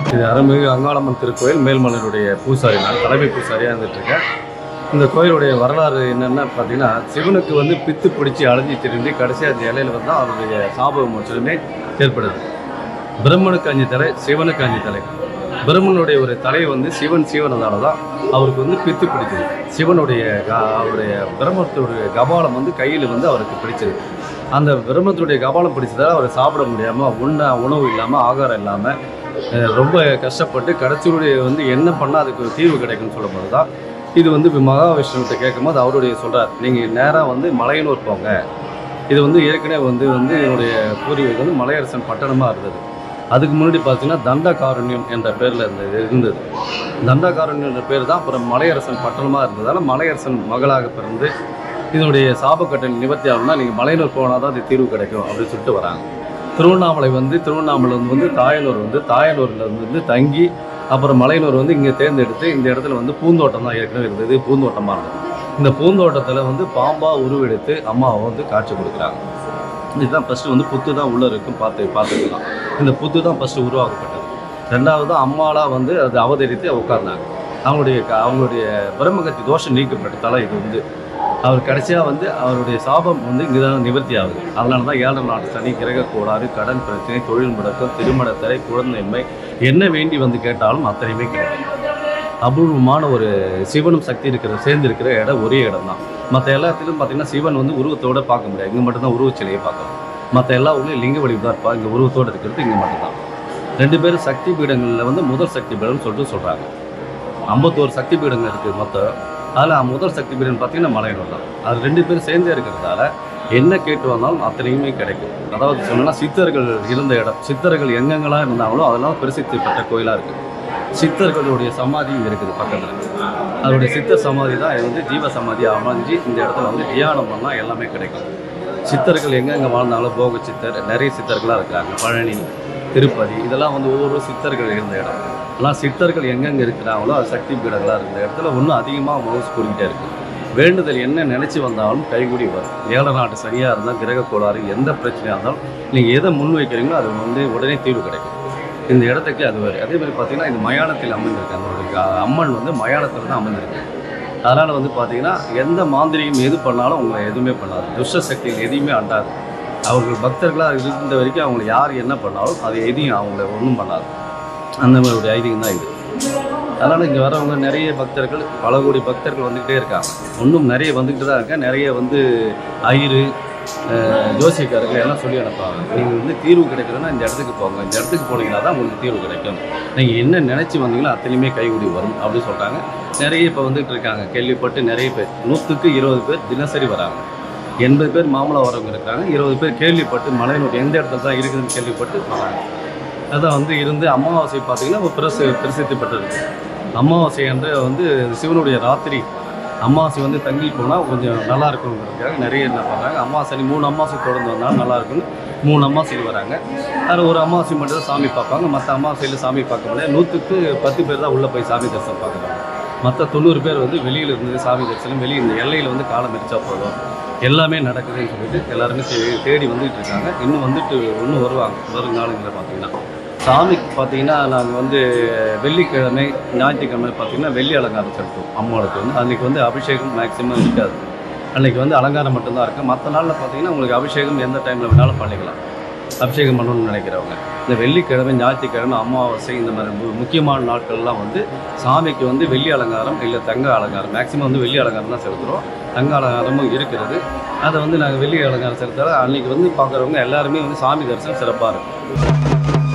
இது அருள்மிகு அங்காளம்மன் திருக்கோயில் மேல்மலருடைய பூசாரி நான் தலைமை பூசாரியாக இருந்துட்டு இருக்கேன் இந்த கோயிலுடைய வரலாறு என்னென்னா பார்த்தீங்கன்னா சிவனுக்கு வந்து பித்து பிடிச்சி அலைஞ்சி திரிந்து கடைசியாக அந்த இலையில வந்து அவருடைய சாப விமோச்சனமே ஏற்படுது பிரம்மனுக்கு அஞ்சு தலை சிவனுக்கு அஞ்சு தலை பிரம்மனுடைய ஒரு தலை வந்து சிவன் சீவனதால தான் அவருக்கு வந்து பித்து பிடிச்சது சிவனுடைய க- அவருடைய பிரம்மத்துடைய கபாலம் வந்து கையில் வந்து அவருக்கு பிடிச்சது அந்த பிரம்மத்துடைய கபாலம் பிடிச்சதால அவர் சாப்பிட முடியாமல் உண்ண உணவு இல்லாமல் ஆகாரம் இல்லாமல் அஹ் ரொம்ப கஷ்டப்பட்டு கடைசியுடைய வந்து என்ன பண்ணால் அதுக்கு ஒரு தீர்வு கிடைக்கும்னு சொல்லும்போது தான் இது வந்து இப்ப மகாவிஷ்ணுகிட்ட கேட்கும்போது அவருடைய சொல்கிறார் நீங்கள் நேராக வந்து மலையனூர் போங்க இது வந்து ஏற்கனவே வந்து வந்து என்னுடைய பூர்வீகம் வந்து மலையரசன் பட்டணமாக இருந்தது அதுக்கு முன்னாடி பார்த்தீங்கன்னா தண்டகாருண்யம் என்ற பேரில் இருந்தது இருந்தது தண்டகாருண்யம் என்ற பேர் தான் அப்புறம் மலையரசன் பட்டணமாக இருந்ததால் மலையரசன் மகளாக பிறந்து இதனுடைய சாபக்கட்டளை நிவர்த்தி ஆகணும்னா நீங்கள் மலையனூர் போனால் தான் அது தீர்வு கிடைக்கும் அப்படின்னு சொல்லிட்டு வராங்க திருவண்ணாமலை வந்து திருவண்ணாமலை வந்து தாயனூர் வந்து தாயனூரில் வந்து தங்கி அப்புறம் மலையனூர் வந்து இங்கே தேர்ந்தெடுத்து இந்த இடத்துல வந்து பூந்தோட்டம் தான் ஏற்கனவே இருந்தது பூந்தோட்டமாக இருந்தது இந்த பூந்தோட்டத்தில் வந்து பாம்பா உருவெடுத்து அம்மாவை வந்து காட்சி கொடுக்குறாங்க இதுதான் ஃபஸ்ட்டு வந்து புத்து தான் உள்ளே இருக்கும் பார்த்து பார்த்துக்கலாம் இந்த புத்து தான் ஃபஸ்ட்டு உருவாக்கப்பட்டது ரெண்டாவது அம்மாலாம் வந்து அது அவதரித்து உட்கார்ந்தாங்க அவங்களுடைய க- அவங்களுடைய பிரம்மகத்தி தோஷம் நீக்கப்பட்ட தலை இது வந்து அவர் கடைசியாக வந்து அவருடைய சாபம் வந்து இங்கே தான் நிவர்த்தி ஆகுது அதனால தான் ஏழரை நாட்டு சனி கிரக கோளாறு கடன் பிரச்சனை தொழில் முடக்கம் திருமண தடை குழந்தையின்மை என்ன வேண்டி வந்து கேட்டாலும் அத்தனையுமே கிடைக்கும் அபூர்வமான ஒரு சிவனும் சக்தி இருக்கிற சேர்ந்து இருக்கிற இடம் ஒரே இடம் தான் மற்ற எல்லாத்திலும் பார்த்தீங்கன்னா சிவன் வந்து உருவத்தோட பார்க்க முடியாது இங்கே மட்டும்தான் உருவச்சிலையை பார்க்கலாம் மற்ற எல்லா ஊர்லேயும் லிங்க வடிவு தான் இருப்பா இங்கே உருவத்தோடு இருக்கிறது இங்கே மட்டும்தான் ரெண்டு பேரும் சக்தி பீடங்களில் வந்து முதல் சக்தி பீடம்னு சொல்லிட்டு சொல்கிறாங்க ஐம்பத்தோரு சக்தி பீடங்கள் இருக்குது மொத்தம் அதில் முதல் சக்தி பீடம் பார்த்தீங்கன்னா மலையனூர் தான் அது ரெண்டு பேரும் சேர்ந்தே இருக்கிறதால என்ன கேட்டு வந்தாலும் அத்தனையுமே கிடைக்கும் அதாவது சொன்னா சித்தர்கள் இருந்த இடம் சித்தர்கள் எங்கெங்கெல்லாம் இருந்தாங்களோ அதெல்லாம் பிரசித்தி பெற்ற கோயிலாக இருக்குது சித்தர்களுடைய சமாதி இங்கே இருக்குது பக்கத்தில் அதோடைய சித்தர் சமாதி தான் இது வந்து ஜீவ சமாதி அமைஞ்சு இந்த இடத்துல வந்து தியானம் பண்ணால் எல்லாமே கிடைக்கும் சித்தர்கள் எங்கெங்கே வாழ்ந்தாலும் போக சித்தர் நிறைய சித்தர்களாக இருக்கிறாங்க பழனி திருப்பதி இதெல்லாம் வந்து ஒவ்வொரு சித்தர்கள் இருந்த இடம் எல்லாம் சித்தர்கள் எங்கெங்கே இருக்கிறாங்களோ அது சக்தி பீடங்களாக இருக்கிற இடத்துல இன்னும் அதிகமாக மவுஸ் கூடிக்கிட்டே இருக்கு வேண்டுதல் என்ன நினச்சி வந்தாலும் கைகூடி வரும் ஏழை நாட்டு சரியாக இருந்தால் கிரக கோளாறு எந்த பிரச்சனையாக இருந்தாலும் நீங்கள் எதை முன் வைக்கிறீங்களோ அது வந்து உடனே தீர்வு கிடைக்கும் இந்த இடத்துக்கு அது வரும் அதே மாதிரி பார்த்தீங்கன்னா இது மயானத்தில் அமைந்திருக்கு அந்த அம்மன் வந்து மயானத்தில் தான் அமைந்திருக்கு அதனால் வந்து பார்த்தீங்கன்னா எந்த மாந்திரிகம் எது பண்ணாலும் உங்களை எதுவுமே பண்ணாது துஷ்ட சக்திகள் எதையுமே அண்டாது அவர்கள் பக்தர்களாக இருந்த வரைக்கும் அவங்க யார் என்ன பண்ணாலும் அது எதையும் அவங்கள ஒன்றும் பண்ணாது அந்த மாதிரி ஒரு ஐதீகம் தான் இது அதனால் இங்கே வரவங்க நிறைய பக்தர்கள் பல கோடி பக்தர்கள் வந்துக்கிட்டே இருக்காங்க இன்னும் நிறைய வந்துக்கிட்டு தான் இருக்காங்க நிறைய வந்து ஐயரு அஹ், ஜோசியக்காரர்கள் எல்லாம் சொல்லி அனுப்புவாங்க நீங்கள் வந்து தீர்வு கிடைக்கணும்னா இந்த இடத்துக்கு போங்க இந்த இடத்துக்கு போனீங்கன்னா தான் உங்களுக்கு தீர்வு கிடைக்கும் நீங்கள் என்ன நினச்சி வந்தீங்களோ அத்தனையுமே கைகூடி வரும் அப்படின்னு சொல்கிறாங்க நிறைய இப்போ வந்துட்டு இருக்காங்க கேள்விப்பட்டு நிறைய பேர் நூற்றுக்கு இருபது பேர் தினசரி வராங்க எண்பது பேர் மாமலை வரவங்க இருக்காங்க இருபது பேர் கேள்விப்பட்டு மலையனூர் எந்த இடத்துல தான் இருக்குதுன்னு கேள்விப்பட்டு வராங்க அதான் வந்து இருந்து அமாவாசை பார்த்தீங்கன்னா ஒரு பிரசி பிரசித்தி பெற்றது அமாவாசை அன்று வந்து சிவனுடைய ராத்திரி அமாவாசை வந்து தங்கி போனால் கொஞ்சம் நல்லா இருக்குங்கிறதுக்காக நிறைய என்ன பண்ணுறாங்க அமாவாசை மூணு அமாவாசை தொடர்ந்து வந்தாலும் நல்லா இருக்கும்னு மூணு அமாவாசைக்கு வராங்க அதில் ஒரு அமாவாசை மட்டும் தான் சாமி பார்ப்பாங்க மற்ற அமாவாசையில் சாமி பார்க்க முடியாது நூற்றுக்கு பத்து பேர் தான் உள்ளே போய் சாமி தரிசனம் பார்க்குறாங்க மற்ற தொண்ணூறு பேர் வந்து வெளியில் இருந்து சாமி தரிசனம் வெளியே இந்த எல்லையில் வந்து காலம் எரிச்சா போதும் எல்லாமே நடக்குதுன்னு சொல்லிட்டு எல்லாருமே தே- தேடி வந்துட்டு இருக்காங்க இன்னும் வந்துட்டு இன்னும் வருவாங்க வரும் காலங்களில் பார்த்தீங்கன்னா சாமிக்கு பார்த்தீங்கன்னா நாங்கள் வந்து வெள்ளிக்கிழமை ஞாயிற்றுக்கிழமை பார்த்தீங்கன்னா வெள்ளி அலங்காரம் செலுத்துவோம் அம்மாவுக்கு வந்து அன்றைக்கி வந்து அபிஷேகம் மேக்ஸிமம் இருக்காது அன்றைக்கி வந்து அலங்காரம் மட்டும்தான் இருக்குது மற்ற நாளில் பார்த்தீங்கன்னா உங்களுக்கு அபிஷேகம் எந்த டைமில் வேணாலும் பண்ணிக்கலாம் அபிஷேகம் பண்ணணும்னு நினைக்கிறவங்க இந்த வெள்ளிக்கிழமை ஞாயிற்றுக்கிழமை அமாவாசை இந்த மாதிரி மு- முக்கியமான நாட்கள்லாம் வந்து சாமிக்கு வந்து வெள்ளி அலங்காரம் இல்லை தங்க அலங்காரம் மேக்ஸிமம் வந்து வெள்ளி அலங்காரம் தான் செலுத்துகிறோம் தங்க அலங்காரமும் இருக்கிறது அதை வந்து நாங்கள் வெள்ளி அலங்காரம் செலுத்தால அன்றைக்கி வந்து பார்க்குறவங்க எல்லாருமே வந்து சாமி தரிசனம் சிறப்பாக இருக்கும்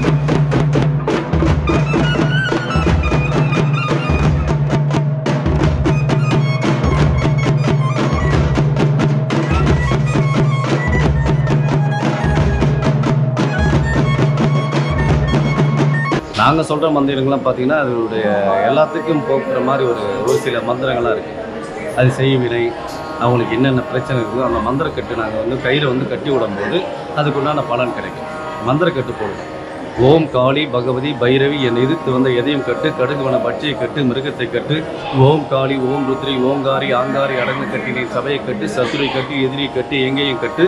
நாங்கள் சொல்கிற மந்திரங்கள்லாம் பார்த்தீங்கன்னா அதனுடைய எல்லாத்துக்கும் போக்குற மாதிரி ஒரு ஒரு சில மந்திரங்கள்லாம் இருக்குது அது செய்வினை அவங்களுக்கு என்னென்ன பிரச்சனை இருக்குதோ அந்த மந்திரக்கட்டு நாங்கள் வந்து கையில் வந்து கட்டி விடும்போது அதுக்குண்டான பலன் கிடைக்கும் மந்திரக்கட்டு போடுவோம் ஓம் காளி பகவதி பைரவி என் எதிர்த்து வந்த எதையும் கட்டு கடுகுவன பட்சியை கட்டு மிருகத்தை கட்டு ஓம் காளி ஓம் ருத்ரி ஓங்காரி ஆங்காரி அடங்கு கட்டி நீ சபையை கட்டு சத்துரை கட்டி எதிரியை கட்டி எங்கேயும் கட்டு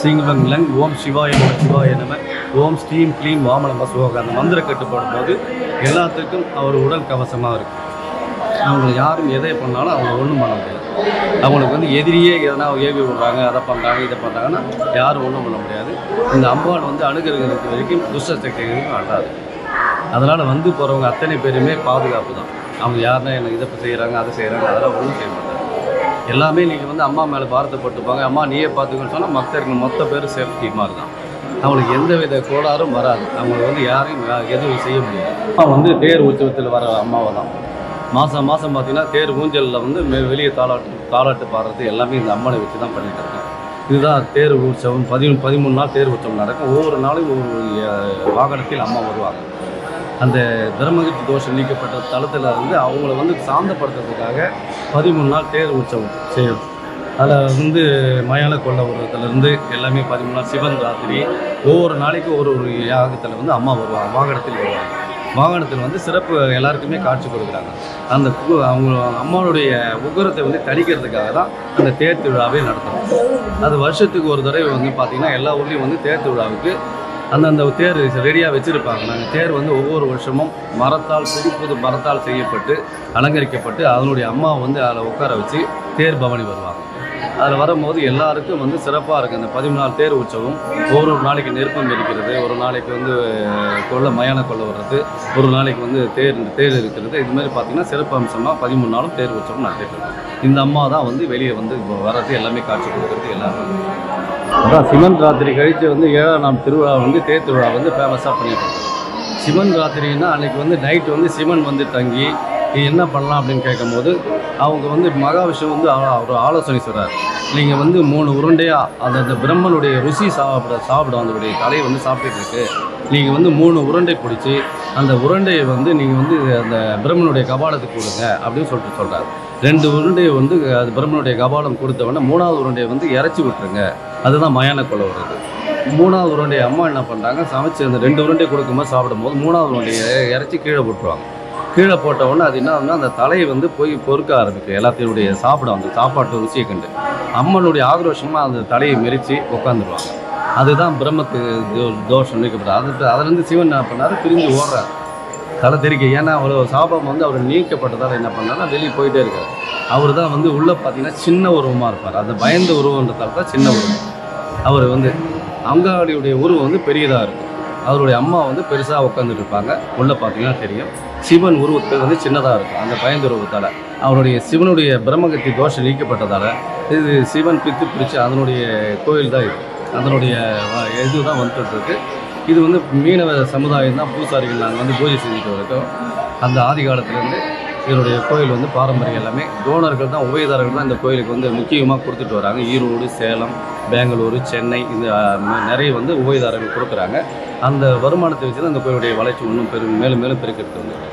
சிங்வங் லங் ஓம் சிவாய நம சிவாய நம ஓம் ஸ்ரீம் க்ளீம் வாமனம சுவோக அந்த மந்திர கட்டுப்பாடும் போது எல்லாத்துக்கும் அவர் உடல் கவசமாக இருக்கு அவங்களை யாரும் எதை பண்ணாலும் அவங்க ஒன்றும் பண்ண முடியாது அவங்களுக்கு வந்து எதிரியே எதனா ஏவி விடுறாங்க அதை பண்ணுறாங்க இதை பண்ணுறாங்கன்னா யாரும் ஒன்றும் பண்ண முடியாது இந்த அம்பாள் வந்து அணுகிறது வரைக்கும் துஷ்ட சக்திகளுக்கும் அண்டாது அதனால் வந்து போகிறவங்க அத்தனை பேருமே பாதுகாப்பு தான் அவங்க யாருன்னா எனக்கு இதை செய்கிறாங்க அதை செய்கிறாங்க அதெல்லாம் ஒன்றும் செய்ய மாட்டாங்க எல்லாமே நீங்கள் வந்து அம்மா மேலே பாரத்தப்பட்டுப்பாங்க அம்மா நீயே பார்த்துக்கன்னு சொன்னால் மற்ற மொத்த பேர் சேஃப்டி மாதிரி தான் அவங்களுக்கு எந்த வித கோளாறும் வராது அவங்களுக்கு வந்து யாரையும் யா- எதுவும் செய்ய முடியாது அம்மா வந்து தேர் உற்சவத்தில் வர அம்மாவை தான் மாதம் மாதம் பார்த்தீங்கன்னா தேர் ஊஞ்சலில் வந்து மே- வெளியே தாளாட்டு தாளாட்டு பாடுறது எல்லாமே இந்த அம்மனை வச்சு தான் பண்ணிட்டு இருக்கோம் இதுதான் தேர் உற்சவம் பதிமூணு பதிமூணு நாள் தேர் உற்சவம் நடக்கும் ஒவ்வொரு நாளும் ஒவ்வொரு அஹ், வாகனத்தில் அம்மா வருவாங்க அந்த பிரம்மகிருத்தி தோஷம் நீக்கப்பட்ட தளத்தில் இருந்து அவங்கள வந்து சாந்தப்படுத்துறதுக்காக பதிமூணு நாள் தேர் உற்சவம் செய்யும் அதில் வந்து மயான கொள்ள விடுறதுலேருந்து எல்லாமே பதிமூணு நாள் சிவன் ராத்திரி ஒவ்வொரு நாளைக்கு ஒரு ஒரு யாகத்தில் வந்து அம்மா வருவாங்க வாகனத்தில் வருவாங்க வாகனத்தில் வந்து சிறப்பு எல்லாருக்குமே காட்சி கொடுக்குறாங்க அந்த கு- அவங்க அம்மாவுடைய உக்கரத்தை வந்து தணிக்கிறதுக்காக தான் அந்த தேர் திருவிழாவே நடத்துகிறோம் அது வருஷத்துக்கு ஒரு தடவை வந்து பார்த்திங்கன்னா எல்லா ஊர்லேயும் வந்து தேர் திருவிழாவுக்கு அந்தந்த தேர் ரெடியாக வச்சுருப்பாங்க நாங்கள் தேர் வந்து ஒவ்வொரு வருஷமும் மரத்தால் புது புது மரத்தால் செய்யப்பட்டு அலங்கரிக்கப்பட்டு அதனுடைய அம்மா வந்து அதில் உட்கார வச்சு தேர் பவனி வருவாங்க அதில் வரும்போது எல்லாருக்கும் வந்து சிறப்பாக இருக்குது அந்த பதிமூணு தேர் உற்சவம் ஒரு ஒரு நாளைக்கு நெருப்பம் இருக்கிறது ஒரு நாளைக்கு வந்து அஹ், கொள்ள மயான கொள்ள வர்றது ஒரு நாளைக்கு வந்து தேர் தேர் இருக்கிறது இது மாதிரி பார்த்தீங்கன்னா சிறப்பு அம்சமாக பதிமூணு நாளும் தேர் உற்சவம் நடத்திட்டு இருக்கோம் இந்த அம்மா தான் வந்து வெளியே வந்து இப்போ வர்றது எல்லாமே காட்சி கொடுக்குறது எல்லாமே அதான் சிவன் ராத்திரி கழித்து வந்து ஏழாம் நாள் திருவிழா வந்து தேர் திருவிழா வந்து ஃபேமஸாக பண்ணியிருக்கோம் சிவன் ராத்திரின்னா அன்னைக்கு வந்து நைட் வந்து சிவன் வந்து தங்கி நீ என்ன பண்ணலாம் அப்படின்னு கேட்கும்போது அவங்க வந்து மகாவிஷ்ணு வந்து ஆ- ஒரு ஆலோசனை சொல்கிறார் நீங்கள் வந்து மூணு உருண்டையாக அந்த அந்த பிரம்மனுடைய ருசி சாப்பிட சாப்பிடும் அதனுடைய தலையை வந்து சாப்பிட்டுட்டு இருக்கு நீங்கள் வந்து மூணு உருண்டை பிடிச்சி அந்த உருண்டையை வந்து நீங்கள் வந்து அந்த பிரம்மனுடைய கபாலத்துக்கு கொடுங்க அப்படின்னு சொல்லிட்டு சொல்கிறார் ரெண்டு உருண்டையை வந்து அது பிரம்மனுடைய கபாலம் கொடுத்த உடனே மூணாவது உருண்டையை வந்து இறச்சி விட்டுருங்க அதுதான் மயான கொலை வருது மூணாவது உருண்டையை அம்மா என்ன பண்ணுறாங்க சமைச்சு அந்த ரெண்டு உருண்டை கொடுக்கும்போது சாப்பிடும்போது மூணாவது உருண்டையை இறச்சி கீழே போட்டுருவாங்க கீழே போட்ட உடனே அது என்ன ஆகும்னா அந்த தலையை வந்து போய் பொறுக்க ஆரம்பிக்கும் எல்லாத்தையுடைய சாப்பிடும் அந்த சாப்பாட்டு ருசியை கண்டு அம்மனுடைய ஆக்ரோஷமாக அந்த தலையை மெரிச்சு உட்காந்துருவாங்க அதுதான் பிரம்மத்து தோ- தோஷம் நீக்கப்படும் அது அதுலேருந்து சிவன் என்ன பண்ணாரு பிரிஞ்சு ஓடுறாரு தலை தெரிக்க ஏன்னா அவ்வளோ சாபம் வந்து அவர் நீக்கப்பட்டதால் என்ன பண்ணாருன்னா வெளியே போயிட்டே இருக்காரு அவர் தான் வந்து உள்ளே பார்த்தீங்கன்னா சின்ன உருவமாக இருப்பார் அந்த பயந்த உருவன்றதால தான் சின்ன உருவம் அவர் வந்து அங்காளியுடைய உருவம் வந்து பெரியதாக இருக்கும் அவருடைய அம்மா வந்து பெருசாக உட்காந்துட்டு இருப்பாங்க உள்ளே பார்த்தீங்கன்னா தெரியும் சிவன் உருவத்தில் வந்து சின்னதாக இருக்கும் அந்த பயந்த உருவத்தால் அவருடைய சிவனுடைய பிரம்மகத்தி தோஷம் நீக்கப்பட்டதால் இது சிவன் பித்து பிடிச்சி அதனுடைய கோயில் தான் இது அதனுடைய வ- இதுதான் வந்துட்டு இருக்கு இது வந்து மீனவ சமுதாயம் தான் பூசாரிகள் நாங்கள் வந்து பூஜை செஞ்சுட்டு இருக்கோம் அந்த ஆதி காலத்துலேருந்து இதனுடைய கோயில் வந்து பாரம்பரியம் எல்லாமே டோனர்கள் தான் உபயதாரர்கள் தான் இந்த கோயிலுக்கு வந்து முக்கியமாக கொடுத்துட்டு வராங்க ஈரோடு சேலம் பெங்களூரு சென்னை இந்த அஹ், ம- நிறைய வந்து உபயதாரர்கள் கொடுக்குறாங்க அந்த வருமானத்தை வச்சு தான் இந்த கோயிலுடைய வளர்ச்சி இன்னும் பெரும் மேலும் மேலும் பெருக்கிறது வந்து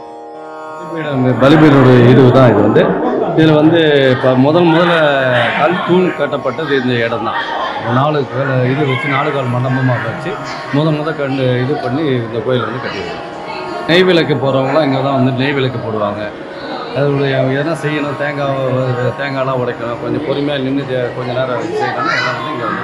பலிபீடம் பலிபீடனுடைய இது தான் இது வந்து இதில் வந்து இப்போ முதல் முதல்ல கல் தூண் கட்டப்பட்டது இந்த இடம் தான் நாலு கால் இது வச்சு நாலு கால் மண்டபமாக வச்சு முத முத கண்டு இது பண்ணி இந்த கோயில் வந்து கட்டிடுவோம் நெய் விளக்கு போகிறவங்களாம் இங்கே தான் வந்து நெய் விளக்கு போடுவாங்க அதனுடைய எதனா செய்யணும் தேங்காய் தேங்காய்லாம் உடைக்கணும் கொஞ்சம் பொறுமையாக நின்று கொஞ்ச நேரம் செய்யணும்னா எல்லாம் வந்து இங்கே வந்து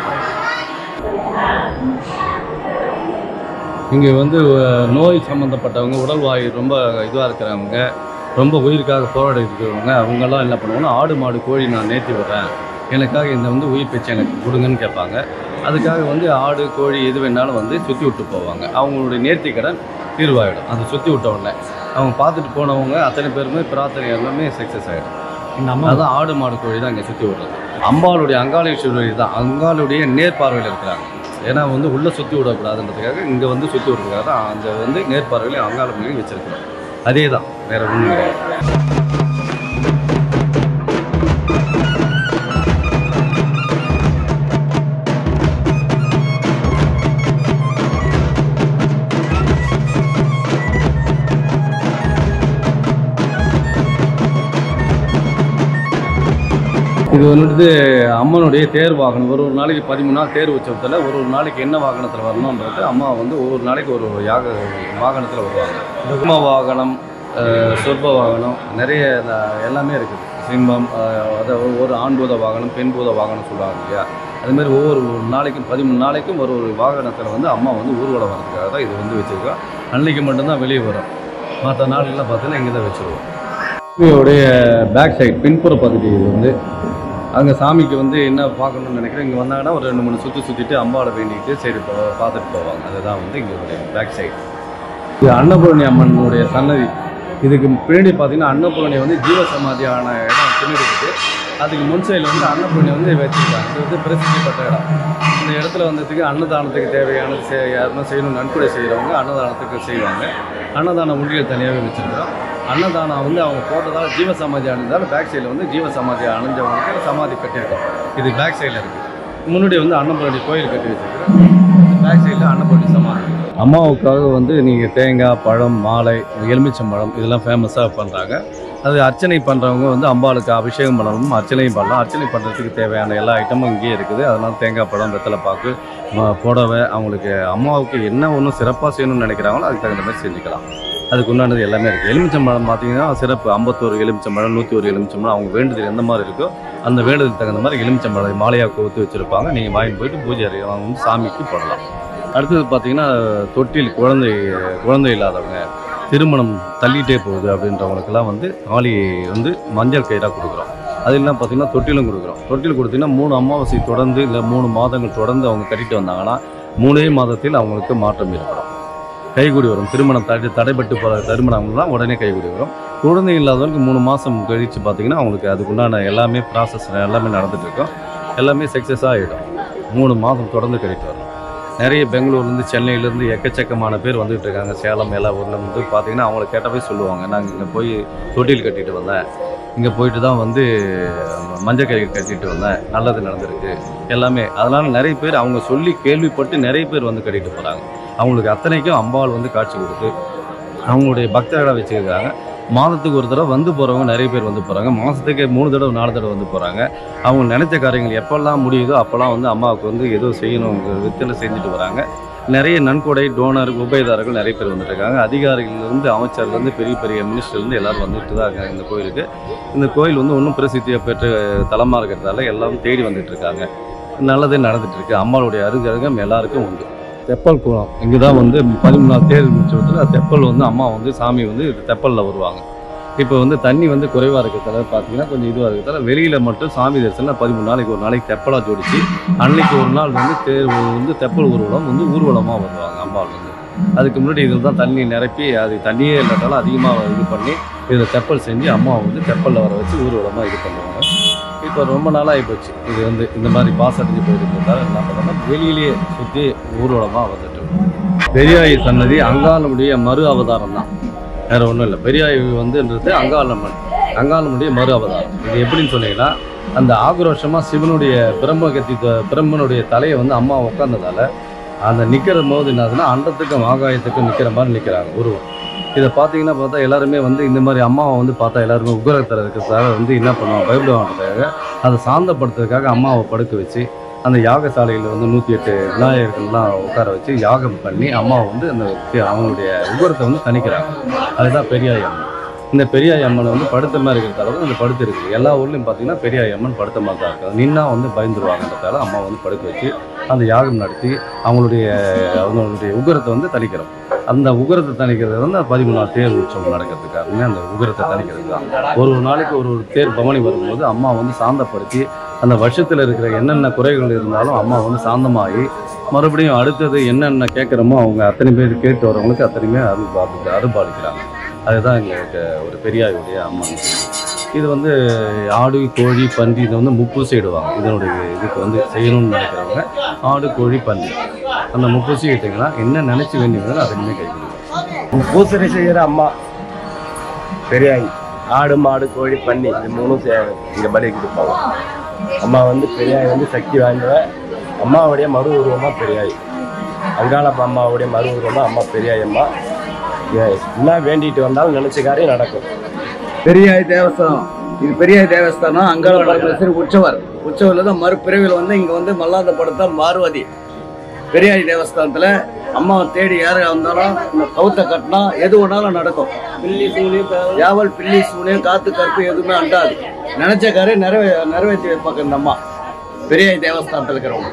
இங்கே வந்து அஹ், நோய் சம்மந்தப்பட்டவங்க உடல்வாயு ரொம்ப இதுவாக இருக்கிறவங்க ரொம்ப உயிருக்காக போராடி இருக்கிறவங்க அவங்கெல்லாம் என்ன பண்ணுவாங்கன்னா ஆடு மாடு கோழி நான் நேர்த்தி விடுறேன் எனக்காக இந்த வந்து உயிர் பிச்சை எனக்கு கொடுங்கன்னு கேட்பாங்க அதுக்காக வந்து ஆடு கோழி எது வேணாலும் வந்து சுற்றி விட்டு போவாங்க அவங்களுடைய நேர்த்தி கடன் தீர்வாயிடும் அதை சுற்றி விட்ட உடனே அவங்க பார்த்துட்டு போனவங்க அத்தனை பேருமே பிரார்த்தனை எல்லாமே சக்ஸஸ் ஆகிடும் இந்த அம்மா அதான் ஆடு மாடு கோழி தான் இங்கே சுற்றி விடுறது அம்பாளுடைய அங்காளீஸ்வரர் தான் அங்காளுடைய நேர்பார்வையில் இருக்கிறாங்க ஏன்னா வந்து உள்ளே சுற்றி விடக்கூடாதுன்றதுக்காக இங்கே வந்து சுற்றி விடுறதுக்காக தான் அந்த வந்து நேர்பார்வையில் அங்காள மொழி வச்சிருக்கிறோம் அதே தான் வேற ஒன்றும் கிடையாது இது வந்துட்டு அம்மனுடைய தேர் வாகனம் ஒரு ஒரு நாளைக்கு பதிமூணு நாள் தேர் உற்சவத்தில் ஒரு ஒரு நாளைக்கு என்ன வாகனத்தில் வரணுன்றது அம்மா வந்து ஒவ்வொரு நாளைக்கு ஒரு ஒரு யாக வாகனத்தில் வருவாங்க ருக்ம வாகனம் அஹ், சொர்ப வாகனம் நிறைய இந்த எல்லாமே இருக்குது சிம்மம் அஹ், அதாவது ஒரு ஆண்பூத வாகனம் பெண்பூத வாகனம் சொல்லுவாங்க இல்லையா அது மாதிரி ஒவ்வொரு நாளைக்கும் பதிமூணு நாளைக்கும் ஒரு ஒரு வாகனத்தில் வந்து அம்மா வந்து ஊர்வலம் வரதுக்காக தான் இது வந்து வச்சுருக்கோம் அன்னைக்கு மட்டும்தான் வெளியே வரும் மற்ற நாள்லாம் பார்த்தீங்கன்னா இங்கே தான் வச்சுருவோம் சாமியோடைய பேக் சைடு பின்புற பகுதி இது வந்து அங்கே சாமிக்கு வந்து என்ன பார்க்கணும்னு நினைக்கிறேன் இங்கே வந்தாங்கன்னா ஒரு ரெண்டு மூணு சுற்றி சுற்றிட்டு அம்பாவை வேண்டிக்கிட்டு சரி இப்போ பார்த்துட்டு போவாங்க அதுதான் வந்து இங்கே பேக் சைடு இது அன்னபூரணி அம்மனுடைய சன்னதி இதுக்கு பின்னாடி பார்த்தீங்கன்னா அன்னபூரணி வந்து ஜீவசமாதியான இடம் பின்னாடி இருக்கு அதுக்கு முன் சைடில் வந்து அன்னபூரணி வந்து வச்சிருக்காங்க இது வந்து பிரசித்தி பெற்ற இடம் இந்த இடத்துல வந்ததுக்கு அன்னதானத்துக்கு தேவையானது செய் யாருன்னா செய்யணும் நன்கொடை செய்கிறவங்க அன்னதானத்துக்கு செய்வாங்க அன்னதான உண்டியல் தனியாகவே வச்சுருக்கிறோம் அன்னதானம் வந்து அவங்க போட்டதால் ஜீவசமாதி அணிந்தால் பேக் சைடில் வந்து ஜீவசமாதி அணிஞ்சவங்களுக்கு சமாதி கட்டியிருக்கோம் இது பேக் சைடில் இருக்குது முன்னாடி வந்து அன்னபூரணி கோயில் கட்டி வச்சிருக்கிறோம் பேக் சைடில் அன்னபூரணி சமாதி அம்மாவுக்காக வந்து நீங்கள் தேங்காய் பழம் மாலை எலுமிச்சம்பழம் இதெல்லாம் ஃபேமஸாக பண்ணுறாங்க அது அர்ச்சனை பண்ணுறவங்க வந்து அம்பாளுக்கு அபிஷேகம் பண்ணணும் அர்ச்சனையும் பண்ணலாம் அர்ச்சனை பண்ணுறதுக்கு தேவையான எல்லா ஐட்டமும் இங்கேயே இருக்குது அதனால் தேங்காய் பழம் வெத்தலை பாக்கு ம- புடவை அவங்களுக்கு அம்மாவுக்கு என்ன ஒன்றும் சிறப்பாக செய்யணும்னு நினைக்கிறாங்களோ அதுக்கு தகுந்த மாதிரி செஞ்சுக்கலாம் அதுக்கு உண்டானது எல்லாமே இருக்குது எலுமிச்சம்பழம் பார்த்தீங்கன்னா சிறப்பு ஐம்பத்தோரு எலுமிச்சம்பழம் நூற்றி ஒரு எலுமிச்சம்பழம் அவங்க வேண்டுதல் எந்த மாதிரி இருக்கோ அந்த வேண்டுதலுக்கு தகுந்த மாதிரி எலுமிச்சம்பழம் மாலையாக கோர்த்து வச்சுருப்பாங்க நீங்கள் வாங்கிட்டு போயிட்டு பூஜை அறை வாங்கி சாமிக்கு போடலாம் அடுத்தது பார்த்தீங்கன்னா தொட்டில் குழந்தை குழந்தை இல்லாதவங்க திருமணம் தள்ளிட்டே போகுது அப்படின்றவங்களுக்கெல்லாம் வந்து தாலி வந்து மஞ்சள் கயிறாக கொடுக்குறோம் அது இல்லாமல் பார்த்தீங்கன்னா தொட்டிலும் கொடுக்குறோம் தொட்டில் கொடுத்தீங்கன்னா மூணு அமாவாசை தொடர்ந்து இல்லை மூணு மாதங்கள் தொடர்ந்து அவங்க கட்டிட்டு வந்தாங்கன்னா மூணே மாதத்தில் அவங்களுக்கு மாற்றம் ஏற்படும் கைகூடி வரும் திருமணம் தடை தடைப்பட்டு போகிற திருமணம்லாம் உடனே கைகூடி வரும் குழந்தை இல்லாதவங்களுக்கு மூணு மாதம் கழித்து பார்த்தீங்கன்னா அவங்களுக்கு அதுக்குண்டான எல்லாமே ப்ராசஸ் எல்லாமே நடந்துட்டு இருக்கும் எல்லாமே சக்ஸஸாக ஆகிடும் மூணு மாதம் தொடர்ந்து கட்டிட்டு வரும் நிறைய பெங்களூர்லேருந்து சென்னையிலேருந்து எக்கச்சக்கமான பேர் வந்துட்டு இருக்காங்க சேலம் எல்லா ஊர்ல இருந்து பார்த்தீங்கன்னா அவங்கள கேட்டாவே சொல்லுவாங்க நாங்கள் இங்கே போய் தொட்டில் கட்டிட்டு வந்தேன் இங்கே போயிட்டு தான் வந்து மஞ்சள் கயிறு கட்டிட்டு வந்தேன் நல்லது நடந்திருக்கு எல்லாமே அதனால் நிறைய பேர் அவங்க சொல்லி கேள்விப்பட்டு நிறைய பேர் வந்து கட்டிட்டு போகிறாங்க அவங்களுக்கு அத்தனைக்கும் அம்பாள் வந்து காட்சி கொடுத்து அவங்களுடைய பக்தர்களை வச்சுருக்காங்க மாதத்துக்கு ஒரு தடவை வந்து போகிறவங்க நிறைய பேர் வந்து போகிறாங்க மாதத்துக்கு மூணு தடவை நாலு தடவை வந்து போகிறாங்க அவங்க நினைச்ச காரியங்கள் எப்பெல்லாம் முடியுதோ அப்போல்லாம் வந்து அம்மாவுக்கு வந்து ஏதோ செய்யணுங்கிற வித்தில் செஞ்சுட்டு வராங்க நிறைய நன்கொடை டோனர் உபயதாரர்கள் நிறைய பேர் வந்துட்டு இருக்காங்க அதிகாரிகள்லேருந்து அமைச்சர்லேருந்து பெரிய பெரிய மினிஸ்டர்லேருந்து எல்லாரும் வந்துட்டு தான் இருக்காங்க இந்த கோயிலுக்கு இந்த கோயில் வந்து இன்னும் பிரசித்தியை பெற்ற தலமாக இருக்கிறதால எல்லாம் தேடி வந்துட்டு இருக்காங்க நல்லதே நடந்துட்டு இருக்கு அம்மாளுடைய அருகருகம் எல்லாருக்கும் உண்டு தெப்பல் குளம் இங்கே தான் வந்து பதிமூணாவது தேர் உற்சவத்தில் தெப்பல் வந்து அம்மா வந்து சாமி வந்து தெப்பலில் வருவாங்க இப்போ வந்து தண்ணி வந்து குறைவாக இருக்கிறதால பார்த்தீங்கன்னா கொஞ்சம் இதுவாக இருக்கிறதால வெளியில் மட்டும் சாமி தரிசனம் பதிமூணு நாளைக்கு ஒரு நாளைக்கு தெப்பலாக ஜோடிச்சு அன்னைக்கு ஒரு நாள் வந்து தேர் வந்து தெப்பல் ஊர்வலம் வந்து ஊர்வலமாக வருவாங்க அம்பாள் வந்து அதுக்கு முன்னாடி இதில் தான் தண்ணி நிரப்பி அது தண்ணியே இல்லாட்டாலும் அதிகமாக இது பண்ணி இதில் தெப்பல் செஞ்சு அம்மாவை வந்து தெப்பலில் வர வச்சு ஊர்வலமாக இது பண்ணுவாங்க இப்போ ரொம்ப நாளாகி போச்சு இது வந்து இந்த மாதிரி பாஸ் அடைஞ்சு போயிருக்கிறதால என்ன பண்ணோம்னா வெளியிலேயே சுற்றி ஊர்வலமாக வந்துட்டு இருக்கோம். பெரியாய் சன்னதி அங்காளமுடைய மறு அவதாரம் தான் வேற ஒன்றும் இல்லை பெரியாய் வந்துன்றது அங்காளம்மன் அங்காளமுடைய மறு அவதாரம் இது எப்படின்னு சொன்னீங்கன்னா அந்த ஆக்ரோஷமாக சிவனுடைய பிரம்மகத்தி பிரம்மனுடைய தலையை வந்து அம்மா உட்கார்ந்ததால அந்த நிற்கிற போது என்னதுன்னா அண்டத்துக்கும் ஆகாயத்துக்கும் நிற்கிற மாதிரி நிற்கிறாங்க உருவம் இதை பார்த்தீங்கன்னா பார்த்தா எல்லாருமே வந்து இந்த மாதிரி அம்மாவை வந்து பார்த்தா எல்லாருமே உக்ரத்தில் இருக்கிறதால வந்து என்ன பண்ணுவாங்க பயப்படுவாங்கிறதுக்காக அதை சாந்தப்படுத்துறதுக்காக அம்மாவை படுக்க வச்சு அந்த யாகசாலையில் வந்து நூற்றி எட்டு விநாயகர்கள்லாம் உட்கார வச்சு யாகம் பண்ணி அம்மாவை வந்து அந்த அவங்களுடைய உகரத்தை வந்து தணிக்கிறாங்க அதுதான் பெரியாய் அம்மன் இந்த பெரியாய் அம்மனை வந்து படுத்த மாதிரி இருக்கிறதால வந்து இந்த படுத்து இருக்குது எல்லா ஊர்லேயும் பார்த்தீங்கன்னா பெரியாய் அம்மன் படுத்த மாதிரி தான் இருக்குது நின்னா வந்து பயந்துருவாங்கன்றதால அம்மா வந்து படுக்க வச்சு அந்த யாகம் நடத்தி அவங்களுடைய அவங்களுடைய உகரத்தை வந்து தணிக்கிறோம் அந்த உகரத்தை தணிக்கிறது வந்து பதிமூணாவது தேர் உற்சவம் நடக்கிறதுக்காகவே அந்த உகரத்தை தணிக்கிறது தான் ஒரு ஒரு நாளைக்கு ஒரு ஒரு தேர் பவனி வரும்போது அம்மா வந்து சாந்தப்படுத்தி அந்த வருஷத்தில் இருக்கிற என்னென்ன குறைகள் இருந்தாலும் அம்மா வந்து சாந்தமாகி மறுபடியும் அடுத்தது என்னென்ன கேட்குறோமோ அவங்க அத்தனை பேர் கேட்டு வரவங்களுக்கு அத்தனையுமே அருள் பார்த்து அருள்பாலிக்கிறாங்க அதுதான் எங்களுக்கு ஒரு பெரியாருடைய அம்மன் இது வந்து ஆடு கோழி பன்றி இதை வந்து முப்பூசி இடுவாங்க இதனுடைய இதுக்கு வந்து செய்யணும்னு நினைக்கிறவங்க ஆடு கோழி பன்றி அந்த முப்பூசி இட்டீங்கன்னா என்ன நினச்சி வேண்டியது அதனுமே கை கொடுக்கும் பூசணி செய்கிற அம்மா பெரியாய் ஆடு மாடு கோழி பன்னி இது மூணும் சே- இங்க பலி கொடுப்பாங்க அம்மா வந்து பெரியாய் வந்து சக்தி வாய்ந்தவ அம்மாவுடைய மறு உருவமா பெரியாய் அங்காள அம்மாவுடைய மறு உருவமா அம்மா பெரியாய் அம்மா ஏ- என்ன வேண்டிட்டு வந்தாலும் நினைச்ச காரியம் நடக்கும் பெரியாய் தேவஸ்தானம் இது பெரியாய் தேவஸ்தானம் அங்காள பரமேஸ்வரி உற்சவர் உற்சவரில் தான் மறுபிறவியில் வந்து இங்கே வந்து மல்லாந்த படத்தால் மார்வதி பெரியாய் தேவஸ்தானத்தில் அம்மாவை தேடி யார் வந்தாலும் இந்த கவுத்தை கட்டினா எது வேணாலும் நடக்கும் பில்லி சூனியம் யாவல் பில்லி சூனியம் காத்து கற்பு எதுவுமே அண்டாது நினைச்ச காரியம் நிறைவே நிறைவேற்றி வைப்பாங்க இந்த அம்மா பெரியாய் தேவஸ்தானத்தில் இருக்கிறவங்க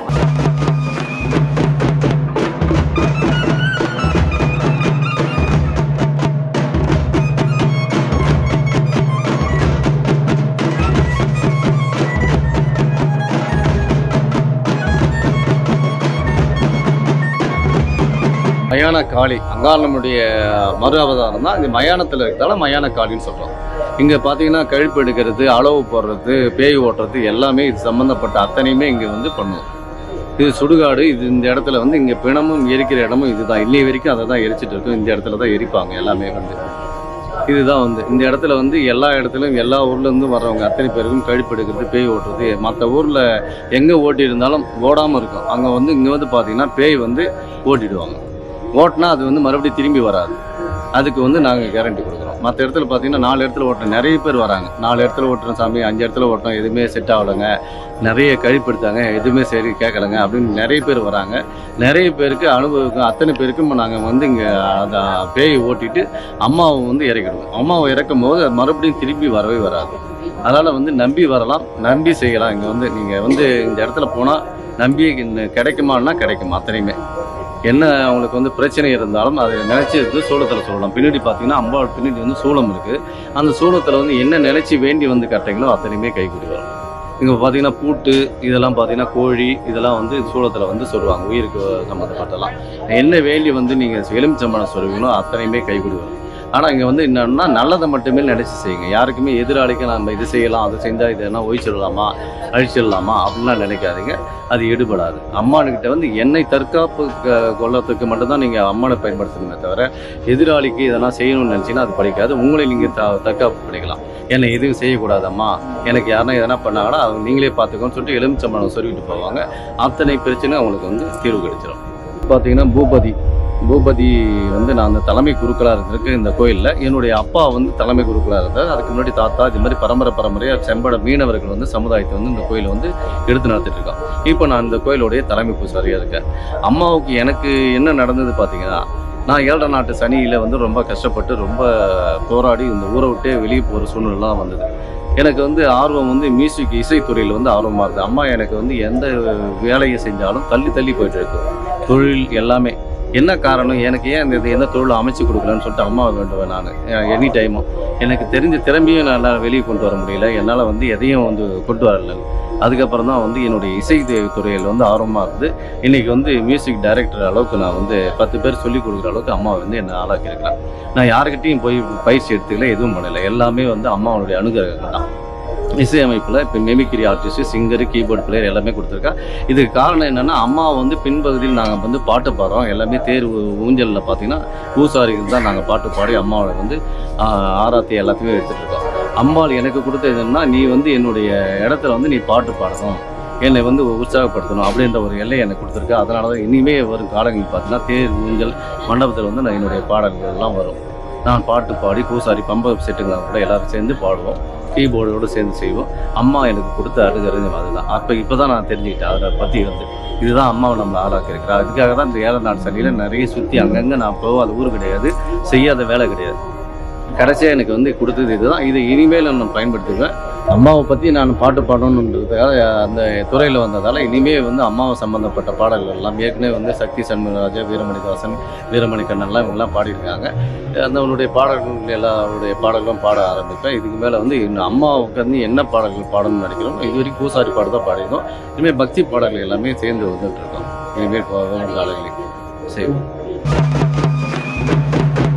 மயான காளி அங்காளனுடைய மறு அவதாரம் தான் இந்த மயானத்தில் இருக்கிறதால மயான காளின்னு சொல்கிறோம் இங்கே பார்த்தீங்கன்னா கழிப்பு எடுக்கிறது அளவு போடுறது பேய் ஓட்டுறது எல்லாமே இது சம்மந்தப்பட்ட அத்தனையுமே இங்கே வந்து பண்ணுவோம் இது சுடுகாடு இது இந்த இடத்துல வந்து இங்கே பிணமும் எரிக்கிற இடமும் இதுதான் இன்னை வரைக்கும் அதை தான் எரிச்சிட்டு இருக்கும் இந்த இடத்துல தான் எரிப்பாங்க எல்லாமே வந்து இதுதான் வந்து இந்த இடத்துல வந்து எல்லா இடத்துலையும் எல்லா ஊர்லேருந்து வர்றவங்க அத்தனை பேருக்கும் கழிப்பு எடுக்கிறது பேய் ஓட்டுறது மற்ற ஊரில் எங்கே ஓட்டி இருந்தாலும் ஓடாமல் இருக்கும் அங்கே வந்து இங்கே வந்து பார்த்தீங்கன்னா பேய் வந்து ஓட்டிடுவாங்க ஓட்டினா அது வந்து மறுபடியும் திரும்பி வராது அதுக்கு வந்து நாங்கள் கேரண்டி கொடுக்குறோம் மற்ற இடத்துல பார்த்தீங்கன்னா நாலு இடத்துல ஓட்டுறோம் நிறைய பேர் வராங்க நாலு இடத்துல ஓட்டுறோம் சாமி அஞ்சு இடத்துல ஓட்டுறோம் எதுவுமே செட் ஆகலைங்க நிறைய கழிப்படுத்தாங்க எதுவுமே சரி கேட்கலங்க அப்படின்னு நிறைய பேர் வராங்க நிறைய பேருக்கு அனுபவிக்கும் அத்தனை பேருக்கும் நாங்கள் வந்து இங்கே அந்த பேயை ஓட்டிட்டு அம்மாவை வந்து இறக்கிடுவோம் அம்மாவை இறக்கும் போது அது மறுபடியும் திரும்பி வரவே வராது அதனால் வந்து நம்பி வரலாம் நம்பி செய்யலாம் இங்கே வந்து நீங்கள் வந்து இந்த இடத்துல போனால் நம்பி இந்த கிடைக்குமான்னா கிடைக்கும் அத்தனையுமே என்ன அவங்களுக்கு வந்து பிரச்சனை இருந்தாலும் அதை நினைச்சு இருந்து சூளத்தில் சொல்லலாம் பின்னாடி பார்த்தீங்கன்னா அம்பாள் பின்னாடி வந்து சூளம் இருக்குது அந்த சூளத்தில் வந்து என்ன நினைச்சு வேண்டி வந்து கட்டிங்களோ அத்தனையுமே கைக்கூடி வரும் இங்கே பார்த்தீங்கன்னா பூட்டு இதெல்லாம் பார்த்தீங்கன்னா கோழி இதெல்லாம் வந்து சூளத்தில் வந்து சொல்லுவாங்க உயிருக்கு சம்மந்தப்பட்டலாம் என்ன வேண்டி வந்து நீங்கள் எலுமிச்சம்பழம் சொல்லுவீங்களோ அத்தனையுமே கைக்கூடி வரும் ஆனால் இங்கே வந்து என்னன்னா நல்லதை மட்டுமே நினைச்சு செய்யுங்க யாருக்குமே எதிராளிக்கு நம்ம இது செய்யலாம் அது செஞ்சால் இது என்ன ஒழிச்சிடலாமா அழிச்சிடலாமா அப்படின்லாம் நினைக்காதீங்க அது எடுபடாது அம்மானுக்கிட்ட வந்து என்னை தற்காப்பு க- கொள்ளத்துக்கு மட்டும்தான் நீங்கள் அம்மானை பயன்படுத்தணுமே தவிர எதிராளிக்கு இதெல்லாம் செய்யணும்னு நினச்சிங்கன்னா அது படிக்காது உங்களை நீங்கள் த தற்காப்பு பண்ணிக்கலாம் என்னை எதுவும் செய்யக்கூடாது அம்மா எனக்கு யாருன்னா எதனா பண்ணாங்கன்னா அவங்க நீங்களே பார்த்துக்கோன்னு சொல்லிட்டு எலுமிச்சம்பழம் சொல்லிட்டு போவாங்க அத்தனை பிரச்சனை அவங்களுக்கு வந்து தீர்வு கிடைச்சிடும் பார்த்தீங்கன்னா பூபதி பூபதி வந்து நான் அந்த தலைமை குருக்களாக இருந்திருக்கு இந்த கோயிலில் என்னுடைய அப்பா வந்து தலைமை குருக்களாக இருந்தார் அதுக்கு முன்னாடி தாத்தா இது மாதிரி பரம்பரை பரம்பரையாக செம்பட மீனவர்கள் வந்து சமுதாயத்தை வந்து இந்த கோயிலை வந்து எடுத்து நடத்திட்டு இருக்கோம் இப்போ நான் இந்த கோயிலுடைய தலைமை பூசாரியாக இருக்கேன் அம்மாவுக்கு எனக்கு என்ன நடந்தது பார்த்தீங்கன்னா நான் ஏழரை நாட்டு சனியில் வந்து ரொம்ப கஷ்டப்பட்டு ரொம்ப போராடி இந்த ஊரை விட்டே வெளியே போகிற சூழ்நிலைலாம் வந்தது எனக்கு வந்து ஆர்வம் வந்து மியூசிக் இசைத்துறையில் வந்து ஆர்வமாக இருக்குது அம்மா எனக்கு வந்து எந்த வேலையை செஞ்சாலும் தள்ளி தள்ளி போயிட்டு இருக்கு தொழில் எல்லாமே என்ன காரணம் எனக்கு ஏன் இந்த இது எந்த தொழில் அமைச்சு கொடுக்கலன்னு சொல்லிட்டு அம்மா வேண்டுவேன் நான் எனி டைமும் எனக்கு தெரிஞ்ச திறமையும் என்னால் வெளியே கொண்டு வர முடியல என்னால் வந்து எதையும் வந்து கொண்டு வரல அதுக்கப்புறம் தான் வந்து என்னுடைய இசை துறையில் வந்து ஆர்வமாக இருந்து இன்னைக்கு வந்து மியூசிக் டைரக்டர் அளவுக்கு நான் வந்து பத்து பேர் சொல்லி கொடுக்குற அளவுக்கு அம்மா வந்து என்னை ஆளாக்கியிருக்கிறேன் நான் யாருக்கிட்டையும் போய் பயிற்சி எடுத்துக்கல எதுவும் பண்ணலை எல்லாமே வந்து அம்மாவுடைய அனுகிரகங்கள் தான் இசையமைப்பில் இப்போ mimicry artist singer keyboard player எல்லாமே கொடுத்துருக்கா இதுக்கு காரணம் என்னென்னா அம்மா வந்து பின்பகுதியில் நாங்கள் வந்து பாட்டு பாடுறோம் எல்லாமே தேர்வு ஊஞ்சலில் பார்த்தீங்கன்னா பூசாரிகள் தான் நாங்கள் பாட்டு பாடி அம்மாவை வந்து ஆஹ், ஆராத்தி எல்லாத்தையுமே எடுத்துகிட்டு இருக்கோம் அம்மாள் எனக்கு கொடுத்தது என்னன்னா நீ வந்து என்னுடைய இடத்துல வந்து நீ பாட்டு பாடணும் என்னை வந்து உற்சாகப்படுத்தணும் அப்படின்ற ஒரு எல்லை எனக்கு கொடுத்துருக்கு அதனால தான் இனிமே வரும் காலங்களில் பார்த்தீங்கன்னா தேர் ஊஞ்சல் மண்டபத்தில் வந்து நான் என்னுடைய பாடல்கள் எல்லாம் வரும் நான் பாட்டு பாடி பூசாரி பம்ப செட்டுங்களை கூட எல்லாரும் சேர்ந்து பாடுவோம் கீபோர்டோடு சேர்ந்து செய்வோம் அம்மா எனக்கு கொடுத்த அருகருங்க அதுதான் அப்போ இப்போ தான் நான் தெரிஞ்சுக்கிட்டேன் அதை பற்றி வந்து இதுதான் அம்மாவை நம்மளை ஆளாக்கி இருக்கிறா அதுக்காக தான் இந்த ஏழை நாடு சனியில் நிறைய சுற்றி அங்கங்கே நான் போகாத ஊர் கிடையாது செய்யாத வேலை கிடையாது கடைசியாக எனக்கு வந்து கொடுத்தது இதுதான் இது இனிமேல் நான் பயன்படுத்துவேன் அம்மாவை பற்றி நான் பாட்டு பாடணுன்றதுக்காக அந்த துறையில் வந்ததால் இனிமேல் வந்து அம்மாவை சம்மந்தப்பட்ட பாடல்கள் எல்லாம் ஏற்கனவே வந்து சக்தி சண்முகராஜா வீரமணிதாசன் வீரமணி கண்ணன்லாம் இவங்கெல்லாம் பாடியிருக்காங்க அந்தவனுடைய பாடல்கள் எல்லாருடைய பாடல்களும் பாட ஆரம்பிப்பேன் இதுக்கு மேலே வந்து இன்னும் அம்மாவுக்கு வந்து என்ன பாடல்கள் பாடணும்னு நினைக்கிறோம் இது வரைக்கும் பூசாரி பாடு தான் பாடியிருக்கோம் இனிமேல் பக்தி பாடல்கள் எல்லாமே சேர்ந்து வந்துட்டு இருக்கோம் இனிமேல் வரும் காலங்களில் செய்வோம்